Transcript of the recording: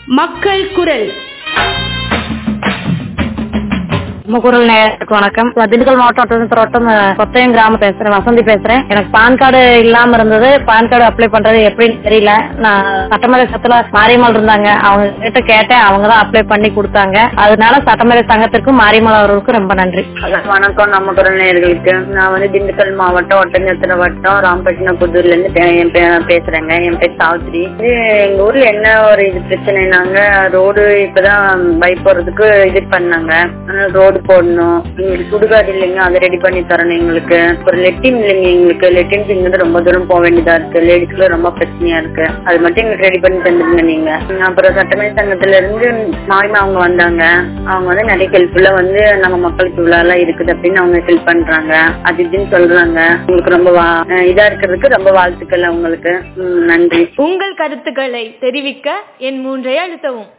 மக்கள் குரல் முகுரல் நேயர்களுக்கு வணக்கம் நான் திண்டுக்கல் மாவட்டம் வட்டம் கொத்தையம் கிராமம் பேசுறேன் வசந்தி பேசுறேன் எனக்கு பான் கார்டு இல்லாம இருந்தது பான் கார்டு அப்ளை பண்றது எப்படின்னு தெரியல நான் சட்டமேலை சத்துல மாரியம்மாள் இருந்தாங்க அவங்க கிட்ட கேட்டேன் அவங்க தான் அப்ளை பண்ணி கொடுத்தாங்க அதனால சட்டமேலை சங்கத்திற்கும் மாரியம்மாள் அவர்களுக்கும் ரொம்ப நன்றி வணக்கம் நம்ம குரல் நேயர்களுக்கு நான் வந்து திண்டுக்கல் மாவட்டம் ஒட்டஞ்சத்திர வட்டம் ராமகிருஷ்ண புதூர்ல இருந்து பே- என் பே- பேசுறேங்க என் பேர் சாவித்ரி இது எங்க ஊர்ல என்ன ஒரு இது பிரச்சனைனாங்க ரோடு இப்பதான் பைக் போறதுக்கு இது பண்ணாங்க ரோடு போடணும் எங்களுக்கு சுடுகாடு இல்லைங்க அதை ரெடி பண்ணி தரணும் எங்களுக்கு ஒரு லெட்டின் இல்லைங்க எங்களுக்கு லெட்டின் இங்கிருந்து ரொம்ப தூரம் போக வேண்டியதா இருக்கு லேடிஸ்க்கு ரொம்ப பிரச்சனையா இருக்கு அது மட்டும் எங்களுக்கு ரெடி பண்ணி தந்துருங்க நீங்க அப்புறம் சட்டமன்ற சங்கத்துல இருந்து மாரிமா அவங்க வந்தாங்க அவங்க வந்து நிறைய ஹெல்ப்ஃபுல்லா வந்து நம்ம மக்களுக்கு இவ்வளவு எல்லாம் இருக்குது அப்படின்னு அவங்க ஹெல்ப் பண்றாங்க அது இதுன்னு சொல்றாங்க உங்களுக்கு ரொம்ப வா- அஹ் இதா இருக்கிறதுக்கு ரொம்ப வாழ்த்துக்கள் அவங்களுக்கு ம், நன்றி உங்கள் கருத்துக்களை தெரிவிக்க என் மூன்றை அழுத்தவும்